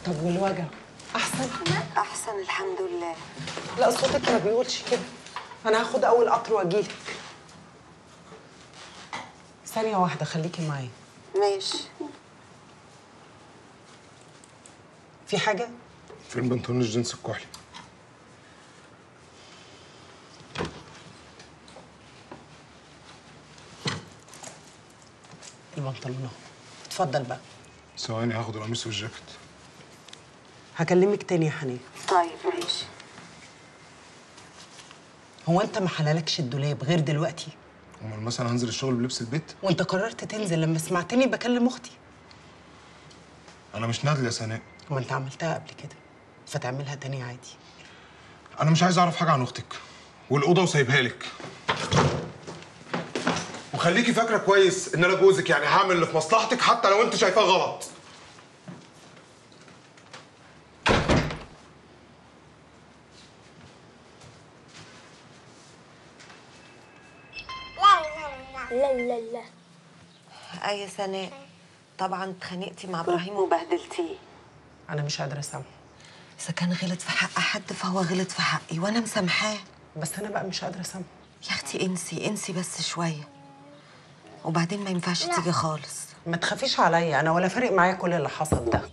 طب والوجع احسن احسن الحمد لله لا صوتك ما بيقولش كده انا هاخد اول قطر واجيلك ثانيه واحده خليكي معايا ماشي في حاجه فين بنطلون الجنس الكحلي البنطلون اهو اتفضل بقى ثواني هاخد القميص والجاكيت هكلمك تاني يا حنين طيب ماشي هو انت ما حلالكش الدولاب غير دلوقتي امال مثلا هنزل الشغل بلبس البيت وانت قررت تنزل لما سمعتني بكلم اختي انا مش نادل يا سناء هو انت عملتها قبل كده فتعملها تاني عادي انا مش عايز اعرف حاجه عن اختك والاوضه وسايبها لك وخليكي فاكره كويس ان انا جوزك يعني هعمل اللي في مصلحتك حتى لو انت شايفاه غلط لا لا لا اي سناء طبعا اتخانقتي مع ابراهيم وبهدلتيه انا مش قادره اسامحه اذا كان غلط في حق حد فهو غلط في حقي وانا مسامحاه بس انا بقى مش قادره اسامحه يا اختي انسي انسي بس شويه وبعدين ما ينفعش تيجي خالص ما تخافيش عليا انا ولا فارق معايا كل اللي حصل ده